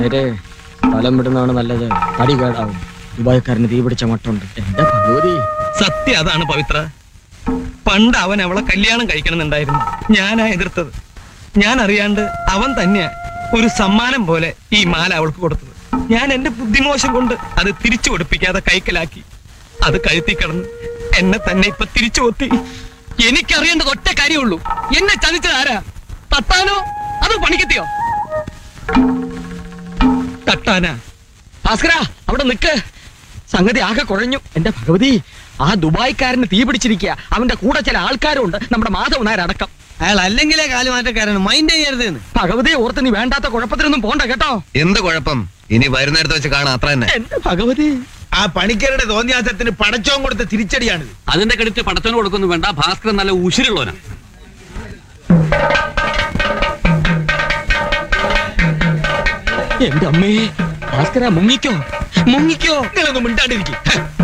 നേരെ സ്ഥലം വിടുന്നതാണ് നല്ലത് തടി കേടാവും ദുബായ്ക്കാരന് തീ പിടിച്ച മട്ടുണ്ട് എന്റെ ഭഗവതി സത്യം അതാണ് പവിത്ര പണ്ട് അവൻ അവളെ കല്യാണം കഴിക്കണമെന്നുണ്ടായിരുന്നു ഞാനാ എതിർത്തത് ഞാൻ അറിയാണ്ട് അവൻ തന്നെയാ ഒരു സമ്മാനം പോലെ ഈ മാല അവൾക്ക് കൊടുത്തത് ഞാൻ എന്റെ ബുദ്ധിമോശം കൊണ്ട് അത് തിരിച്ചു കൊടുപ്പിക്കാതെ കൈക്കലാക്കി അത് കഴുത്തി കിടന്ന് എന്നെ തന്നെ ഇപ്പൊ തിരിച്ചു കൊത്തി എനിക്കറിയേണ്ടത് ഒറ്റ കാര്യമുള്ളൂ എന്നെ ചതിച്ചത് ആരാ തട്ടാനോ അത് പണിക്കെത്തിയോ തട്ടാനാ ഭാസ്കര അവിടെ നിക്ക് സംഗതി ആകെ കുഴഞ്ഞു എന്റെ ഭഗവതി ആ ദുബായ്ക്കാരന് തീ പിടിച്ചിരിക്കുക അവന്റെ കൂടെ ചില ആൾക്കാരുണ്ട് നമ്മുടെ മാധവ് നായരടക്കം അയാൾ അല്ലെങ്കിലേ കാലുമാറ്റക്കാരന് മൈൻഡ് ചെയ്യരുത് എന്ന് ഭഗവതിയെ ഓർത്ത് നീ വേണ്ടാത്ത കുഴപ്പത്തിനൊന്നും പോണ്ട കേട്ടോ എന്ത് കുഴപ്പം ഇനി വരുന്നിടത്ത് വെച്ച് കാണാം അത്ര തന്നെ എന്റെ ഭഗവതി ആ പണിക്കരുടെ തോന്നിയാസത്തിന് പടച്ചോൻ കൊടുത്ത തിരിച്ചടിയാണിത് അതിന്റെ ക്രെഡിറ്റ് പടച്ചവന് കൊടുക്കുന്നു വേണ്ട ഭാസ്കരൻ നല്ല ഉശിരുള്ളവനാ എന്റെ അമ്മേ ഭാസ്കര മുങ്ങിക്കോ മുങ്ങിക്കോ നിങ്ങളൊന്നും മിണ്ടാണ്ടിരിക്കും